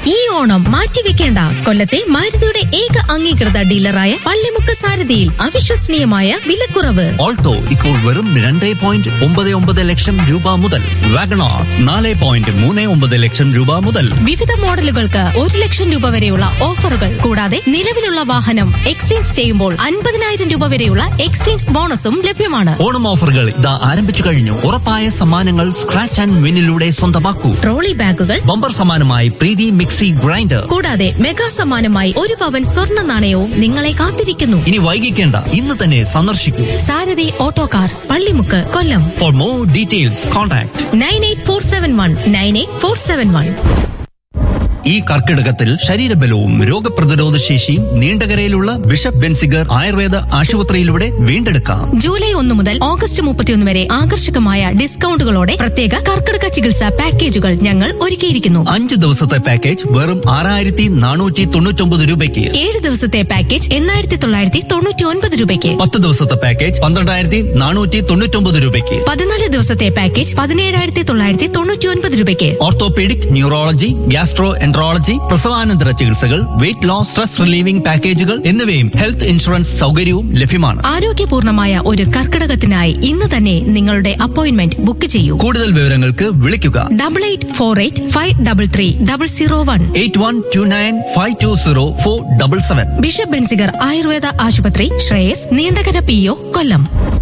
ഈ ഓണം മാറ്റിവെക്കേണ്ട കൊല്ലത്തെ മാരുതിയുടെ ഏക അംഗീകൃത ഡീലറായ പള്ളിമുക്ക് സാരഥിയിൽ അവിശ്വസനീയമായ വിലക്കുറവ് ഓൾട്ടോ ഇപ്പോൾ വെറും രണ്ട് പോയിന്റ് ഒമ്പത് ഒമ്പത് ലക്ഷം രൂപ മുതൽ വാഗണാർ നാല് പോയിന്റ് മൂന്ന് ഒമ്പത് ലക്ഷം രൂപ മുതൽ വിവിധ മോഡലുകൾക്ക് ഒരു ലക്ഷം രൂപ വരെയുള്ള ഓഫറുകൾ കൂടാതെ നിലവിലുള്ള വാഹനം എക്സ്ചേഞ്ച് ചെയ്യുമ്പോൾ അൻപതിനായിരം രൂപ വരെയുള്ള എക്സ്ചേഞ്ച് ബോണസും ലഭ്യമാണ് ഓണം ഓഫറുകൾ ഇതാ ആരംഭിച്ചു കഴിഞ്ഞു ഉറപ്പായ സമ്മാനങ്ങൾ സ്ക്രാച്ച് ആൻഡ് വിന്നിലൂടെ സ്വന്തമാക്കൂ ട്രോളി ബാഗുകൾ ബമ്പർ സമ്മാനമായി പ്രീതി മിക്സി ഗ്രൈൻഡർ കൂടാതെ മെഗാ സമ്മാനമായി ഒരു പവൻ സ്വർണ്ണ നാണയവും നിങ്ങളെ കാത്തിരിക്കുന്നു ഇനി വൈകിക്കേണ്ട ഇന്ന് തന്നെ സന്ദർശിക്കൂ Sarathi auto cars Pallimukku Kollam for more details contact nine eight four seven one nine eight four seven one ഈ കർക്കിടകത്തിൽ ശരീരബലവും രോഗപ്രതിരോധ ശേഷിയും നീണ്ടകരയിലുള്ള ബിഷപ്പ് ബെൻസിഗർ ആയുർവേദ ആശുപത്രിയിലൂടെ വീണ്ടെടുക്കാം ജൂലൈ ഒന്ന് മുതൽ ഓഗസ്റ്റ് മുപ്പത്തിയൊന്ന് വരെ ആകർഷകമായ ഡിസ്കൗണ്ടുകളോടെ പ്രത്യേക കർക്കിടക ചികിത്സാ പാക്കേജുകൾ ഞങ്ങൾ ഒരുക്കിയിരിക്കുന്നു അഞ്ച് ദിവസത്തെ പാക്കേജ് വെറും ആറായിരത്തി നാനൂറ്റി തൊണ്ണൂറ്റൊമ്പത് രൂപയ്ക്ക് ഏഴ് ദിവസത്തെ പാക്കേജ് എണ്ണായിരത്തി തൊള്ളായിരത്തി തൊണ്ണൂറ്റി ഒൻപത് രൂപയ്ക്ക് പത്ത് ദിവസത്തെ പാക്കേജ് പന്ത്രണ്ടായിരത്തി നാനൂറ്റി തൊണ്ണൂറ്റൊമ്പത് രൂപയ്ക്ക് പതിനാല് ദിവസത്തെ പാക്കേജ് പതിനേഴായിരത്തി തൊള്ളായിരത്തി തൊണ്ണൂറ്റി ഒൻപത് രൂപയ്ക്ക് ഓർത്തോപീഡിക് ന്യൂറോളജി ഗ്യാസ്ട്രോ എൻട്രോളജി പ്രസവാനന്തര ചികിത്സകൾ വെയിറ്റ് ലോസ് സ്ട്രെസ് റിലീവിംഗ് പാക്കേജുകൾ എന്നിവയും ഹെൽത്ത് ഇൻഷുറൻസ് സൗകര്യവും ലഭ്യമാണ് ആരോഗ്യപൂർണമായ ഒരു കർക്കിടകത്തിനായി ഇന്ന് തന്നെ നിങ്ങളുടെ അപ്പോയിന്റ്മെന്റ് ബുക്ക് ചെയ്യൂ കൂടുതൽ വിവരങ്ങൾക്ക് വിളിക്കുക double eight four eight five double three double zero one eight one two nine five two zero four double seven bishop Benziger Ayurveda ആശുപത്രി Shreyas Neendakara P O Kollam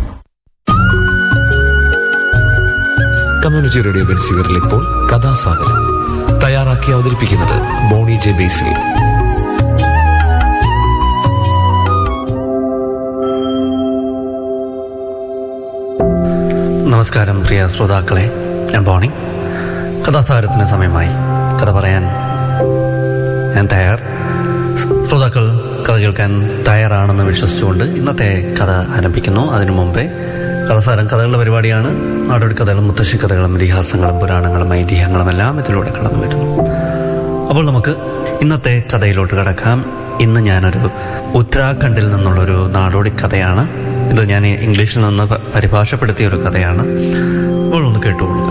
community radio ബെൻസിഗറിൽ ഇപ്പോൾ കഥാസാഗരം തയ്യാറാക്കി അവതരിപ്പിക്കുന്നത് ബോണി ജെ ബേസിൽ നമസ്കാരം പ്രിയ ശ്രോതാക്കളെ ഞാൻ ബോണി കഥാസാരത്തിന് സമയമായി കഥ പറയാൻ ഞാൻ തയ്യാർ ശ്രോതാക്കൾ കഥ കേൾക്കാൻ തയ്യാറാണെന്ന് വിശ്വസിച്ചുകൊണ്ട് ഇന്നത്തെ കഥ ആരംഭിക്കുന്നു അതിനു മുമ്പേ കഥസാരം കഥകളുടെ പരിപാടിയാണ് നാടോടി കഥകളും മുത്തശ്ശി കഥകളും ഇതിഹാസങ്ങളും പുരാണങ്ങളും ഐതിഹ്യങ്ങളും എല്ലാം ഇതിലൂടെ കടന്നു വരുന്നു അപ്പോൾ നമുക്ക് ഇന്നത്തെ കഥയിലോട്ട് കടക്കാം ഇന്ന് ഞാനൊരു ഉത്തരാഖണ്ഡിൽ നിന്നുള്ളൊരു നാടോടി കഥയാണ് ഇത് ഞാൻ ഇംഗ്ലീഷിൽ നിന്ന് പ- പരിഭാഷപ്പെടുത്തിയ ഒരു കഥയാണ് അപ്പോൾ ഒന്ന് കേട്ടുകൊള്ളുക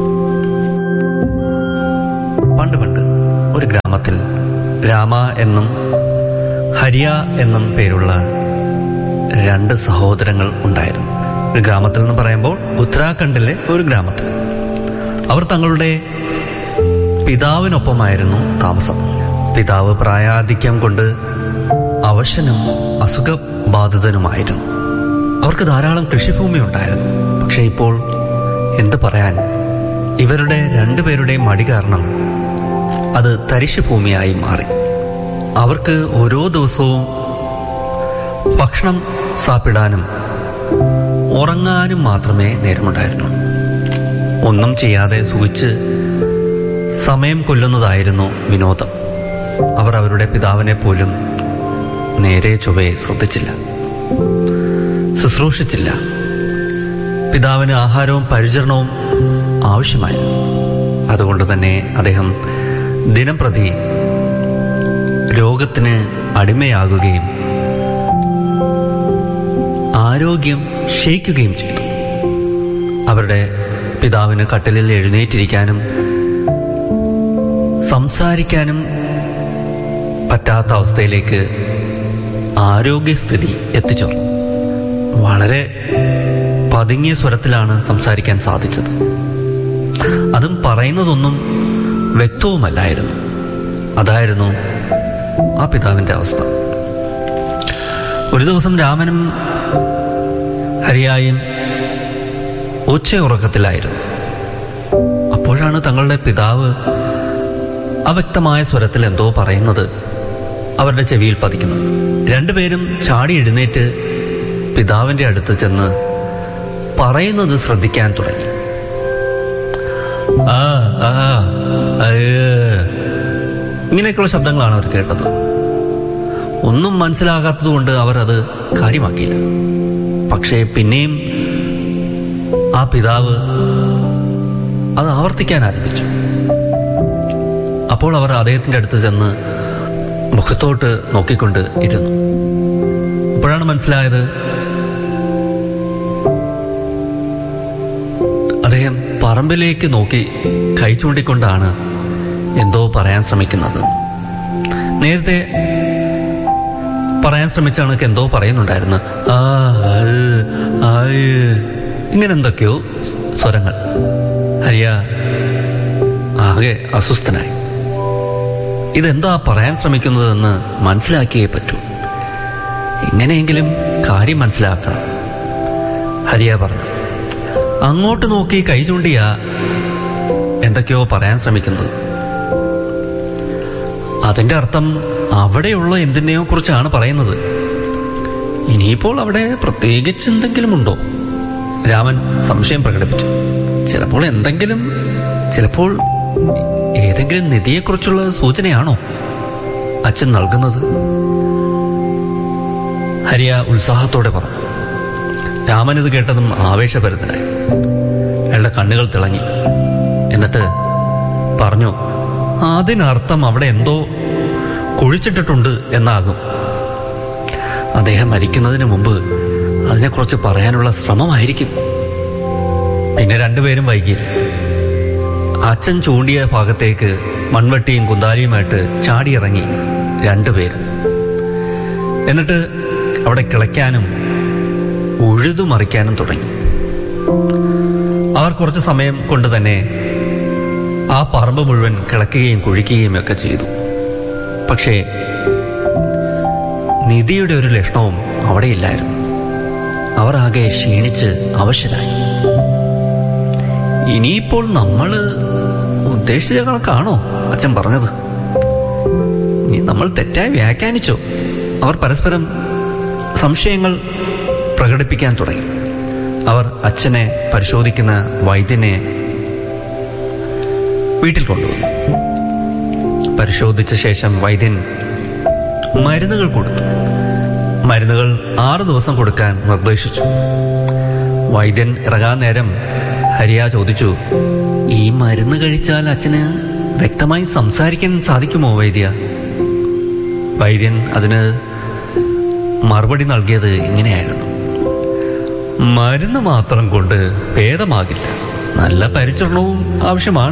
പണ്ട് പണ്ട് ഒരു ഗ്രാമത്തിൽ രാമ എന്നും ഹരിയ എന്നും പേരുള്ള രണ്ട് സഹോദരങ്ങൾ ഉണ്ടായിരുന്നു ഒരു ഗ്രാമത്തിൽ എന്ന് പറയുമ്പോൾ ഉത്തരാഖണ്ഡിലെ ഒരു ഗ്രാമത്തിൽ അവർ തങ്ങളുടെ പിതാവിനൊപ്പമായിരുന്നു താമസം പിതാവ് പ്രായാധിക്യം കൊണ്ട് അവശനും അസുഖബാധിതനുമായിരുന്നു അവർക്ക് ധാരാളം കൃഷിഭൂമി ഉണ്ടായിരുന്നു പക്ഷെ ഇപ്പോൾ എന്ത് പറയാൻ ഇവരുടെ രണ്ടുപേരുടെയും മടി കാരണം അത് തരിശു ഭൂമിയായി മാറി അവർക്ക് ഓരോ ദിവസവും ഭക്ഷണം സാപ്പിടാനും ഉറങ്ങാനും മാത്രമേ നേരമുണ്ടായിരുന്നുള്ളൂ ഒന്നും ചെയ്യാതെ സുഖിച്ച് സമയം കൊല്ലുന്നതായിരുന്നു വിനോദം അവർ അവരുടെ പിതാവിനെ പോലും നേരെ ചൊവ്വയെ ശ്രദ്ധിച്ചില്ല ശുശ്രൂഷിച്ചില്ല പിതാവിന് ആഹാരവും പരിചരണവും ആവശ്യമായിരുന്നു അതുകൊണ്ട് തന്നെ അദ്ദേഹം ദിനം പ്രതി രോഗത്തിന് അടിമയാകുകയും ആരോഗ്യം ക്ഷയിക്കുകയും ചെയ്തു അവരുടെ പിതാവിന് കട്ടിലിൽ എഴുന്നേറ്റിരിക്കാനും സംസാരിക്കാനും പറ്റാത്ത അവസ്ഥയിലേക്ക് ആരോഗ്യസ്ഥിതി എത്തിച്ചേർന്നു വളരെ പതുങ്ങിയ സ്വരത്തിലാണ് സംസാരിക്കാൻ സാധിച്ചത് അതും പറയുന്നതൊന്നും വ്യക്തവുമല്ലായിരുന്നു അതായിരുന്നു ആ പിതാവിൻ്റെ അവസ്ഥ ഒരു ദിവസം രാമനും ഹരിയായും ഉച്ച ഉറക്കത്തിലായിരുന്നു അപ്പോഴാണ് തങ്ങളുടെ പിതാവ് അവ്യക്തമായ സ്വരത്തിൽ എന്തോ പറയുന്നത് അവരുടെ ചെവിയിൽ പതിക്കുന്നത് രണ്ടുപേരും ചാടി എഴുന്നേറ്റ് പിതാവിൻ്റെ അടുത്ത് ചെന്ന് പറയുന്നത് ശ്രദ്ധിക്കാൻ തുടങ്ങി ആ ആ അയ്യേ. ഇങ്ങനെയൊക്കെയുള്ള ശബ്ദങ്ങളാണ് അവർ കേട്ടത് ഒന്നും മനസ്സിലാകാത്തതുകൊണ്ട് അവർ അത് കാര്യമാക്കിയില്ല പക്ഷേ പിന്നെയും ആ പിതാവ് അത് ആവർത്തിക്കാൻ ആരംഭിച്ചു അപ്പോൾ അവർ അദ്ദേഹത്തിൻ്റെ അടുത്ത് ചെന്ന് മുഖത്തോട്ട് നോക്കിക്കൊണ്ട് ഇരുന്നു അപ്പോഴാണ് മനസ്സിലായത് അദ്ദേഹം പറമ്പിലേക്ക് നോക്കി കൈ ചൂണ്ടിക്കൊണ്ടാണ് എന്തോ പറയാൻ ശ്രമിക്കുന്നത് നേരത്തെ പറയാൻ ശ്രമിച്ച കണക്ക് എന്തോ പറയുന്നുണ്ടായിരുന്നു ആ അത്, ആയ്. ഇങ്ങനെ എന്തൊക്കെയോ സ്വരങ്ങൾ ഹരിയ ആകെ അസ്വസ്ഥനായി ഇതെന്താ പറയാൻ ശ്രമിക്കുന്നതെന്ന് മനസ്സിലാക്കിയേ പറ്റൂ എങ്ങനെയെങ്കിലും കാര്യം മനസ്സിലാക്കണം ഹരിയ പറഞ്ഞു അങ്ങോട്ട് നോക്കി കൈ ചൂണ്ടിയ എന്തൊക്കെയോ പറയാൻ ശ്രമിക്കുന്നത് അതിന്റെ അർത്ഥം അവിടെയുള്ള എന്തിനെയോ കുറിച്ചാണ് പറയുന്നത് ഇനിയിപ്പോൾ അവിടെ പ്രത്യേകിച്ച് എന്തെങ്കിലും ഉണ്ടോ രാമൻ സംശയം പ്രകടിപ്പിച്ചു ചിലപ്പോൾ എന്തെങ്കിലും ചിലപ്പോൾ ഏതെങ്കിലും നിധിയെക്കുറിച്ചുള്ള സൂചനയാണോ അച്ഛൻ നൽകുന്നത് ഹരിയ ഉത്സാഹത്തോടെ പറഞ്ഞു രാമൻ ഇത് കേട്ടതും ആവേശഭരിതനായി അയാളുടെ കണ്ണുകൾ തിളങ്ങി എന്നിട്ട് പറഞ്ഞു അതിനർത്ഥം അവിടെ എന്തോ കുഴിച്ചിട്ടിട്ടുണ്ട് എന്നാകും അദ്ദേഹം മരിക്കുന്നതിന് മുമ്പ് അതിനെക്കുറിച്ച് പറയാനുള്ള ശ്രമമായിരിക്കും പിന്നെ രണ്ടുപേരും വൈകിയില്ല അച്ഛൻ ചൂണ്ടിയ ഭാഗത്തേക്ക് മൺവെട്ടിയും കുന്താലിയുമായിട്ട് ചാടിയിറങ്ങി രണ്ടുപേരും എന്നിട്ട് അവിടെ കിളയ്ക്കാനും ഉഴുതുമറിക്കാനും തുടങ്ങി അവർ കുറച്ച് സമയം കൊണ്ട് തന്നെ ആ പറമ്പ് മുഴുവൻ കിളക്കുകയും കുഴിക്കുകയും ഒക്കെ ചെയ്തു പക്ഷേ നിധിയുടെ ഒരു ലക്ഷണവും അവിടെയില്ലായിരുന്നു അവർ ആകെ ക്ഷീണിച്ച് അവശരായി ഇനിയിപ്പോൾ നമ്മൾ ഉദ്ദേശിച്ച കണക്കാണോ അച്ഛൻ പറഞ്ഞത് ഇനി നമ്മൾ തെറ്റായി വ്യാഖ്യാനിച്ചോ അവർ പരസ്പരം സംശയങ്ങൾ പ്രകടിപ്പിക്കാൻ തുടങ്ങി അവർ അച്ഛനെ പരിശോധിക്കുന്ന വൈദ്യനെ വീട്ടിൽ കൊണ്ടുവന്നു പരിശോധിച്ച ശേഷം വൈദ്യൻ മരുന്നുകൾ കൊടുത്തു മരുന്നുകൾ ആറ് ദിവസം കൊടുക്കാൻ നിർദ്ദേശിച്ചു വൈദ്യൻ ഇറങ്ങാൻ നേരം ഹരിയ ചോദിച്ചു ഈ മരുന്ന് കഴിച്ചാൽ അച്ഛന് വ്യക്തമായി സംസാരിക്കാൻ സാധിക്കുമോ വൈദ്യ വൈദ്യൻ അതിന് മറുപടി നൽകിയത് ഇങ്ങനെയായിരുന്നു മരുന്ന് മാത്രം കൊണ്ട് ഭേദമാകില്ല നല്ല പരിചരണവും ആവശ്യമാണ്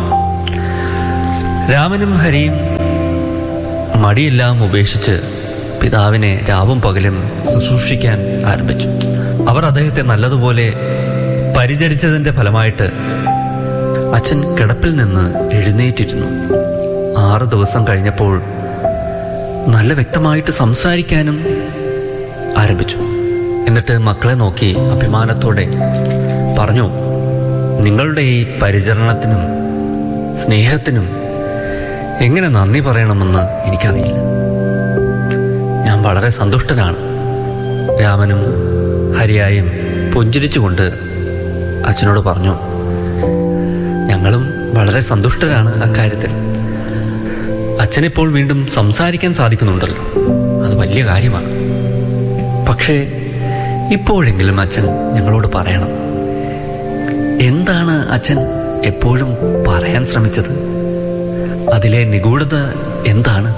രാമനും ഹരിയും മടിയെല്ലാം ഉപേക്ഷിച്ച് പിതാവിനെ രാവും പകലും ശുശ്രൂഷിക്കാൻ ആരംഭിച്ചു അവർ അദ്ദേഹത്തെ നല്ലതുപോലെ പരിചരിച്ചതിന്റെ ഫലമായിട്ട് അച്ഛൻ കിടപ്പിൽ നിന്ന് എഴുന്നേറ്റിരുന്നു ആറ് ദിവസം കഴിഞ്ഞപ്പോൾ നല്ല വ്യക്തമായിട്ട് സംസാരിക്കാനും ആരംഭിച്ചു എന്നിട്ട് മക്കളെ നോക്കി അഭിമാനത്തോടെ പറഞ്ഞു നിങ്ങളുടെ ഈ പരിചരണത്തിനും സ്നേഹത്തിനും എങ്ങനെ നന്ദി പറയണമെന്ന് എനിക്കറിയില്ല ഞാൻ വളരെ സന്തുഷ്ടനാണ് രാമനും ഹരിയായും പുഞ്ചിരിച്ചുകൊണ്ട് അച്ഛനോട് പറഞ്ഞു ഞങ്ങളും വളരെ സന്തുഷ്ടരാണ് അക്കാര്യത്തിൽ അച്ഛനിപ്പോൾ വീണ്ടും സംസാരിക്കാൻ സാധിക്കുന്നുണ്ടല്ലോ അത് വലിയ കാര്യമാണ് പക്ഷേ ഇപ്പോഴെങ്കിലും അച്ഛൻ ഞങ്ങളോട് പറയണം എന്താണ് അച്ഛൻ എപ്പോഴും പറയാൻ ശ്രമിച്ചത് അതിലെ നിഗൂഢത എന്താണ്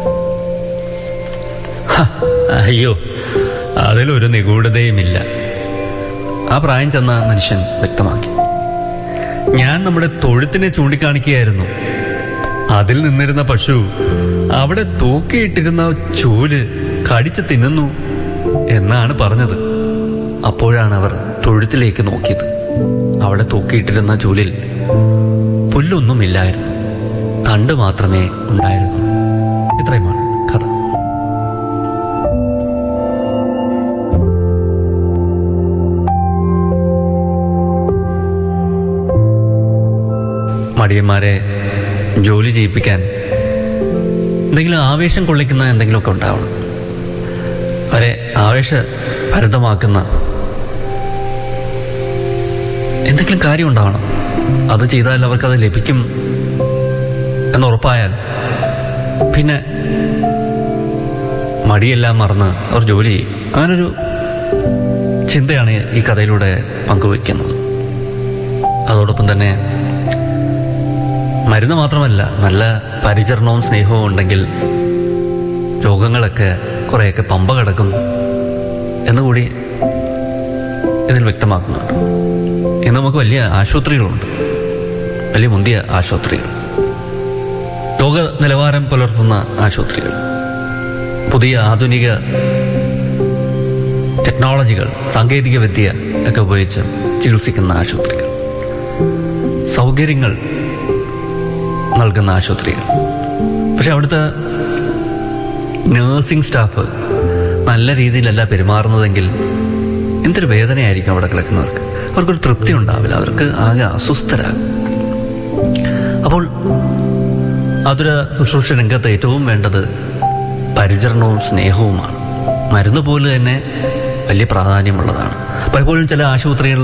ഹ, അയ്യോ അതിലൊരു നിഗൂഢതയുമില്ല ആ പ്രായം ചെന്ന മനുഷ്യൻ വ്യക്തമാക്കി ഞാൻ നമ്മുടെ തൊഴുത്തിനെ ചൂണ്ടിക്കാണിക്കുകയായിരുന്നു അതിൽ നിന്നിരുന്ന പശു അവിടെ തൂക്കിയിട്ടിരുന്ന ചൂല് കടിച്ചു തിന്നുന്നു എന്നാണ് പറഞ്ഞത് അപ്പോഴാണ് അവർ തൊഴുത്തിലേക്ക് നോക്കിയത് അവിടെ തൂക്കിയിട്ടിരുന്ന ചൂലിൽ പുല്ലൊന്നുമില്ലായിരുന്നു തണ്ട് മാത്രമേ ഉണ്ടായിരുന്നുള്ളൂ ഇത്രയുമാണ് കഥ മടിയന്മാരെ ജോലി ചെയ്യിപ്പിക്കാൻ എന്തെങ്കിലും ആവേശം കൊള്ളിക്കുന്ന എന്തെങ്കിലുമൊക്കെ ഉണ്ടാവണം അവരെ ആവേശഭരിതമാക്കുന്ന എന്തെങ്കിലും കാര്യം ഉണ്ടാവണം അത് ചെയ്താൽ അവർക്കത് ലഭിക്കും എന്നുറപ്പായാൽ പിന്നെ മടിയെല്ലാം മറന്ന് അവർ ജോലി ചെയ്യും അങ്ങനൊരു ചിന്തയാണ് ഈ കഥയിലൂടെ പങ്കുവയ്ക്കുന്നത് അതോടൊപ്പം തന്നെ മരുന്ന് മാത്രമല്ല നല്ല പരിചരണവും സ്നേഹവും ഉണ്ടെങ്കിൽ രോഗങ്ങളൊക്കെ കുറേയൊക്കെ പമ്പ കിടക്കും എന്നുകൂടി ഇതിൽ വ്യക്തമാക്കുന്നുണ്ട് ഇന്ന് നമുക്ക് വലിയ ആശുപത്രികളുണ്ട് വലിയ മുന്തിയ ആശുപത്രികൾ ലോക നിലവാരം പുലർത്തുന്ന ആശുപത്രികൾ പുതിയ ആധുനിക ടെക്നോളജികൾ സാങ്കേതിക വിദ്യ ഒക്കെ ഉപയോഗിച്ച് ചികിത്സിക്കുന്ന ആശുപത്രികൾ സൗകര്യങ്ങൾ നൽകുന്ന ആശുപത്രികൾ പക്ഷെ അവിടുത്തെ നേഴ്സിംഗ് സ്റ്റാഫ് നല്ല രീതിയിലല്ല പെരുമാറുന്നതെങ്കിൽ എന്തൊരു വേദനയായിരിക്കും അവിടെ കിടക്കുന്നവർക്ക് അവർക്കൊരു തൃപ്തി ഉണ്ടാവില്ല അവർക്ക് ആകെ അസ്വസ്ഥരാകും അപ്പോൾ അതുര ശുശ്രൂഷ രംഗത്ത് ഏറ്റവും വേണ്ടത് പരിചരണവും സ്നേഹവുമാണ് മരുന്ന് പോലെ തന്നെ വലിയ പ്രാധാന്യമുള്ളതാണ് പലപ്പോഴും ചില ആശുപത്രികളിൽ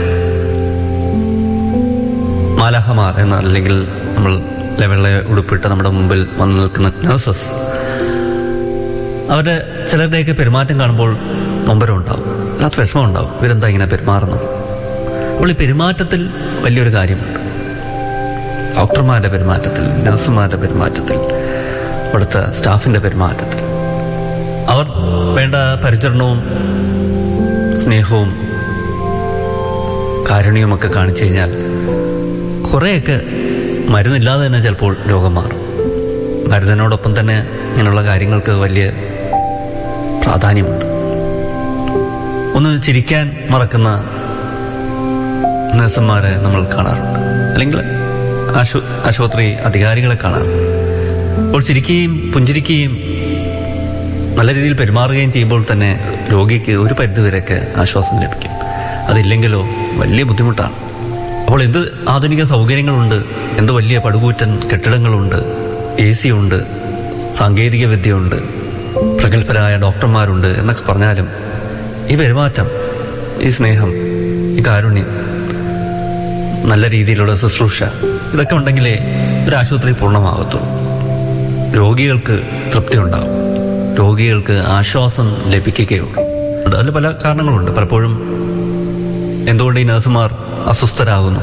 മാലാഹമാർ എന്ന അല്ലെങ്കിൽ നമ്മൾ ലെവലിലെ ഉടുപ്പിട്ട് നമ്മുടെ മുമ്പിൽ വന്നു നിൽക്കുന്ന നഴ്സസ് അവരുടെ ചിലരുടെയൊക്കെ പെരുമാറ്റം കാണുമ്പോൾ നൊമ്പരം ഉണ്ടാവും അല്ലാത്ത വിഷമം ഉണ്ടാവും ഇവരെന്താ ഇങ്ങനെ പെരുമാറുന്നത് അപ്പോൾ ഈ പെരുമാറ്റത്തിൽ വലിയൊരു കാര്യമുണ്ട് ഡോക്ടർമാരുടെ പെരുമാറ്റത്തിൽ നഴ്സുമാരുടെ പെരുമാറ്റത്തിൽ അവിടുത്തെ സ്റ്റാഫിൻ്റെ പെരുമാറ്റത്തിൽ അവർ വേണ്ട പരിചരണവും സ്നേഹവും കാരുണ്യവുമൊക്കെ കാണിച്ചു കഴിഞ്ഞാൽ കുറേയൊക്കെ മരുന്നില്ലാതെ തന്നെ ചിലപ്പോൾ രോഗം മാറും മരുന്നിനോടൊപ്പം തന്നെ ഇങ്ങനെയുള്ള കാര്യങ്ങൾക്ക് വലിയ പ്രാധാന്യമുണ്ട് ഒന്ന് ചിരിക്കാൻ മറക്കുന്ന നഴ്സുമാരെ നമ്മൾ കാണാറുണ്ട് അല്ലെങ്കിൽ ആശു ആശുപത്രി അധികാരികളെ കാണാറുണ്ട് അപ്പോൾ ചിരിക്കുകയും പുഞ്ചിരിക്കുകയും നല്ല രീതിയിൽ പെരുമാറുകയും ചെയ്യുമ്പോൾ തന്നെ രോഗിക്ക് ഒരു പരിധിവരെയൊക്കെ ആശ്വാസം ലഭിക്കും അതില്ലെങ്കിലോ വലിയ ബുദ്ധിമുട്ടാണ് അപ്പോൾ എന്ത് ആധുനിക സൗകര്യങ്ങളുണ്ട് എന്ത് വലിയ പടുകൂറ്റൻ കെട്ടിടങ്ങളുണ്ട് എ സി ഉണ്ട് സാങ്കേതിക വിദ്യയുണ്ട് പ്രഗത്ഭരായ ഡോക്ടർമാരുണ്ട് എന്നൊക്കെ പറഞ്ഞാലും ഈ പെരുമാറ്റം ഈ സ്നേഹം ഈ കാരുണ്യം നല്ല രീതിയിലുള്ള ശുശ്രൂഷ ഇതൊക്കെ ഉണ്ടെങ്കിലേ ഒരു ആശുപത്രി പൂർണ്ണമാകത്തുള്ളൂ രോഗികൾക്ക് തൃപ്തി ഉണ്ടാകും രോഗികൾക്ക് ആശ്വാസം ലഭിക്കുകയുള്ളൂ അതിൽ പല കാരണങ്ങളുണ്ട് പലപ്പോഴും എന്തുകൊണ്ട് ഈ നഴ്സുമാർ അസ്വസ്ഥരാകുന്നു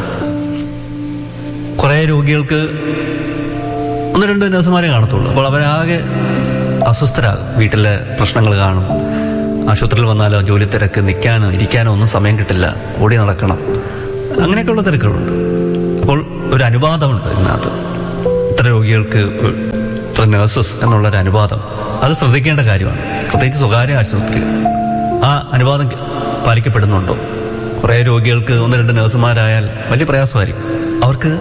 കുറേ രോഗികൾക്ക് ഒന്ന് രണ്ട് നഴ്സുമാരെ കാണത്തുള്ളൂ അപ്പോൾ അവരാകെ അസ്വസ്ഥരാകും വീട്ടിലെ പ്രശ്നങ്ങൾ കാണും ആശുപത്രിയിൽ വന്നാലോ ജോലി തിരക്ക് നിൽക്കാനോ ഇരിക്കാനോ ഒന്നും സമയം കിട്ടില്ല ഓടി നടക്കണം അങ്ങനെയൊക്കെയുള്ള തിരക്കുകളുണ്ട് അപ്പോൾ ഒരു അനുവാദമുണ്ട് ഇതിനകത്ത് ഇത്ര രോഗികൾക്ക് ഇത്ര നഴ്സസ് എന്നുള്ളൊരു അനുവാദം അത് ശ്രദ്ധിക്കേണ്ട കാര്യമാണ് പ്രത്യേകിച്ച് സ്വകാര്യ ആശുപത്രികൾ ആ അനുവാദം പാലിക്കപ്പെടുന്നുണ്ടോ കുറേ രോഗികൾക്ക് ഒന്ന് രണ്ട് നഴ്സുമാരായാൽ വലിയ പ്രയാസമായിരിക്കും അവർക്ക്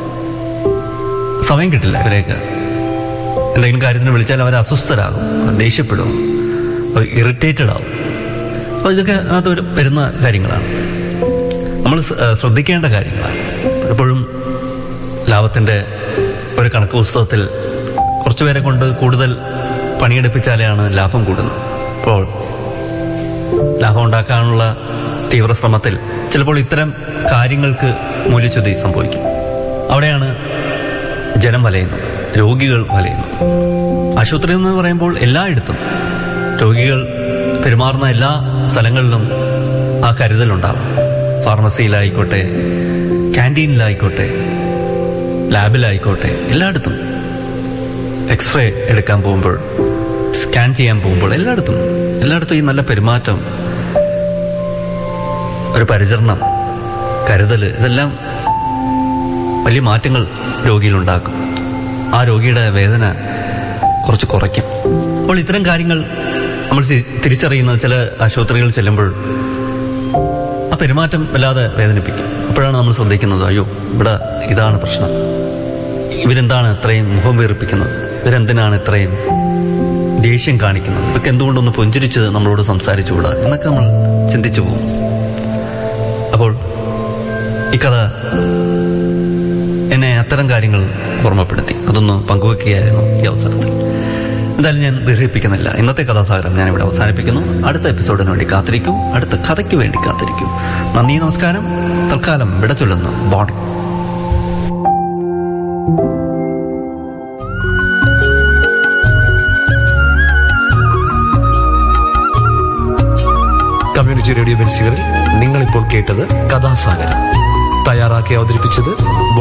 സമയം കിട്ടില്ല ഇവരെയൊക്കെ എന്തെങ്കിലും കാര്യത്തിന് വിളിച്ചാൽ അവർ അസ്വസ്ഥരാകും അവർ ദേഷ്യപ്പെടും ഇറിറ്റേറ്റഡ് ആവും അപ്പോൾ ഇതൊക്കെ അതിനകത്ത് ഒരു വരുന്ന കാര്യങ്ങളാണ് നമ്മൾ ശ്രദ്ധിക്കേണ്ട കാര്യങ്ങളാണ് പലപ്പോഴും ലാഭത്തിൻ്റെ ഒരു കണക്ക് പുസ്തകത്തിൽ കുറച്ചു പേരെ കൊണ്ട് കൂടുതൽ പണിയെടുപ്പിച്ചാലെയാണ് ലാഭം കൂടുന്നത് അപ്പോൾ ലാഭം ഉണ്ടാക്കാനുള്ള തീവ്ര ശ്രമത്തിൽ ചിലപ്പോൾ ഇത്തരം കാര്യങ്ങൾക്ക് മൂല്യച്യുതി സംഭവിക്കും അവിടെയാണ് ജനം വലയുന്നത് രോഗികൾ വലയുന്നത് ആശുപത്രി എന്ന് പറയുമ്പോൾ എല്ലായിടത്തും രോഗികൾ പെരുമാറുന്ന എല്ലാ സ്ഥലങ്ങളിലും ആ കരുതലുണ്ടാവും ഫാർമസിയിലായിക്കോട്ടെ ക്യാൻറ്റീനിലായിക്കോട്ടെ ലാബിലായിക്കോട്ടെ എല്ലായിടത്തും എക്സ്റേ എടുക്കാൻ പോകുമ്പോൾ സ്കാൻ ചെയ്യാൻ പോകുമ്പോൾ എല്ലായിടത്തും എല്ലായിടത്തും ഈ നല്ല പെരുമാറ്റം ഒരു പരിചരണം കരുതൽ ഇതെല്ലാം വലിയ മാറ്റങ്ങൾ രോഗിയിലുണ്ടാക്കും ആ രോഗിയുടെ വേദന കുറച്ച് കുറയ്ക്കും അപ്പോൾ ഇത്തരം കാര്യങ്ങൾ നമ്മൾ തിരിച്ചറിയുന്നത് ചില ആശുപത്രികളിൽ ചെല്ലുമ്പോൾ ആ പെരുമാറ്റം വല്ലാതെ വേദനിപ്പിക്കും അപ്പോഴാണ് നമ്മൾ ശ്രദ്ധിക്കുന്നത് അയ്യോ ഇവിടെ ഇതാണ് പ്രശ്നം ഇവരെന്താണ് ഇത്രയും മുഖം വീർപ്പിക്കുന്നത് ഇവരെന്തിനാണ് ഇത്രയും ദേഷ്യം കാണിക്കുന്നത് ഇവർക്ക് എന്തുകൊണ്ടൊന്ന് പുഞ്ചിരിച്ച് നമ്മളോട് സംസാരിച്ചുകൂടാ എന്നൊക്കെ നമ്മൾ ചിന്തിച്ചു പോകും അപ്പോൾ ഈ കഥ എന്നെ അത്തരം കാര്യങ്ങൾ ഓർമ്മപ്പെടുത്തി അതൊന്ന് പങ്കുവെക്കുകയായിരുന്നു ഈ അവസരത്തിൽ എന്തായാലും ഞാൻ ദീർഘിപ്പിക്കുന്നില്ല ഇന്നത്തെ കഥാസാഗരം ഞാനിവിടെ അവസാനിപ്പിക്കുന്നു അടുത്ത എപ്പിസോഡിന് വേണ്ടി കാത്തിരിക്കൂ അടുത്ത കഥയ്ക്ക് വേണ്ടി കാത്തിരിക്കൂ നന്ദി നമസ്കാരം തൽക്കാലം വിട ചൊല്ലുന്നു ബോണി കമ്മ്യൂണിറ്റി റേഡിയോ ബെൻസികളിൽ നിങ്ങളിപ്പോൾ കേട്ടത് കഥാസാഗരം തയ്യാറാക്കി അവതരിപ്പിച്ചത്